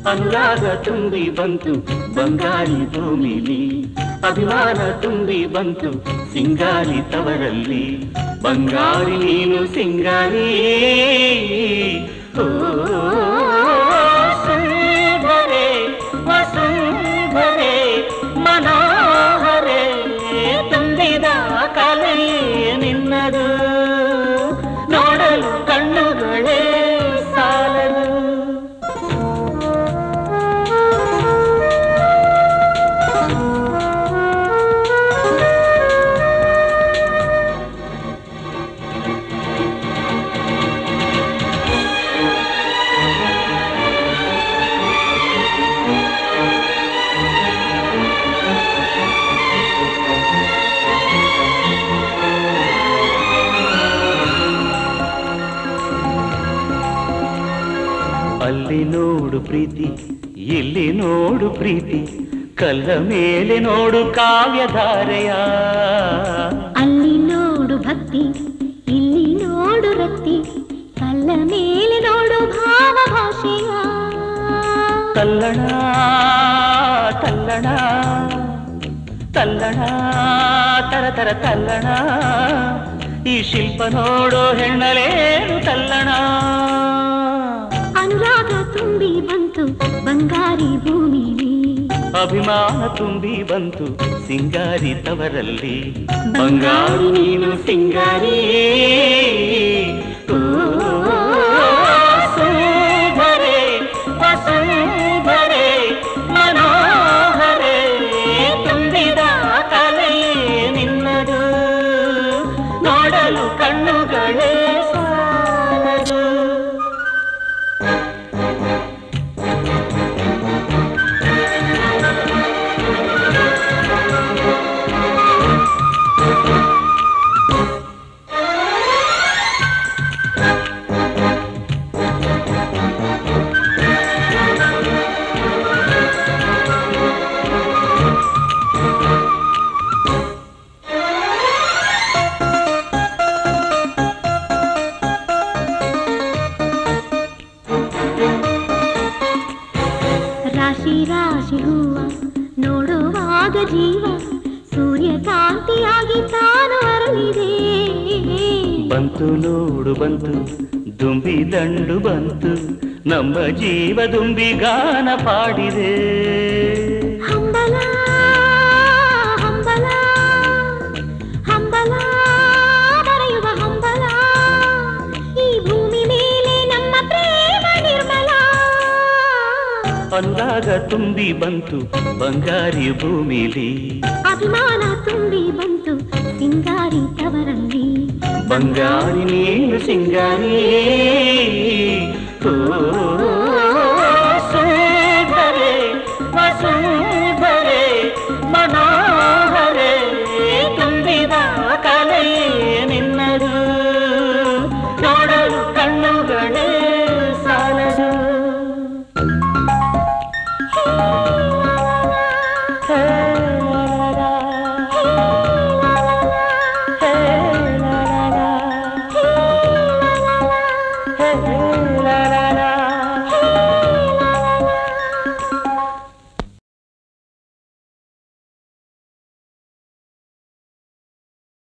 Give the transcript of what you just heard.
ಅನುರಾಗ ತುಂಬಿ ಬಂತು ಬಂಗಾರಿ ಭೂಮಿಲಿ ಅಭಿಮಾನ ತುಂಬಿ ಬಂತು ಸಿಂಗಾರಿ ತವರಲ್ಲಿ ಬಂಗಾರಿ ನೀನು ಸಿಂಗಾರಿ ಓ, ಸುಂದರೆ ವಸುಂಧರೆ ಮನೋಹರೆ ತುಂಬಿದ ಕಲೆ ನಿನ್ನದು ನೋಡಲು ಕಣ್ಣುಗಳೇ ಸಾಲದು ಅಲ್ಲಿ ನೋಡು ಪ್ರೀತಿ ಇಲ್ಲಿ ನೋಡು ಪ್ರೀತಿ ಕಲ್ಲ ಮೇಲೆ ನೋಡು ಕಾವ್ಯಧಾರೆಯ ಅಲ್ಲಿ ನೋಡು ಭಕ್ತಿ ಇಲ್ಲಿ ನೋಡು ರಕ್ತಿ ಕಲ್ಲ ಮೇಲೆ ನೋಡು ಭಾವ ಭಾಷೆಯ ತಲ್ಲಣ ತಲ್ಲಣ ತಲ್ಲಣ ತರ ತರ ತಲ್ಲಣ ಈ ಶಿಲ್ಪ ನೋಡೋ ಹೆಣ್ಣಲೇನು ತಲ್ಲಣ ಅನುರಾಗ ತುಂಬಿ ಬಂತು ಬಂಗಾರಿ ಭೂಮಿಲಿ ಅಭಿಮಾನ ತುಂಬಿ ಬಂತು ಸಿಂಗಾರಿ ತವರಲ್ಲಿ ಬಂಗಾರು ನೀನು ಸಿಂಗಾರಿ ಓ, ಸುಂದರೆ, ವಸುಂಧರೆ, ಮನೋಹರೆ, ತುಂಬಿದ ಕಲೆ ನಿನ್ನದು ನೋಡಲು ಕಣ್ಣುಗಳೇ ಸಾಲದು ರಾಶಿ ರಾಶಿ ಹೂವ ನೋಡುವಾಗ ಜೀವ ಸೂರ್ಯಕಾಂತಿಯಾಗಿ ತಾನು ಅರಳಿದೆ ಬಂತು ನೋಡು ಬಂತು ದುಂಬಿ ದಂಡು ಬಂತು ನಮ್ಮ ಜೀವ ದುಂಬಿ ಗಾನ ಪಾಡಿದೆ ಹಂಬಲ ಹಂಬಲ ಹಂಬಲ ಬರೆಯುವ ಹಂಬಲ ಈ ಭೂಮಿ ಮೇಲೆ ನಮ್ಮ ಪ್ರೇಮ ನಿರ್ಮಲ ಅನುರಾಗ ತುಂಬಿ ಬಂತು ಬಂಗಾರಿ ಭೂಮಿಲಿ ಅಭಿಮಾನ ತುಂಬಿ ಬಂತು ಸಿಂಗಾರಿ ತವರಲ್ಲಿ ಬಂಗಾರಿ ನೀನು ಸಿಂಗಾರಿ ಓ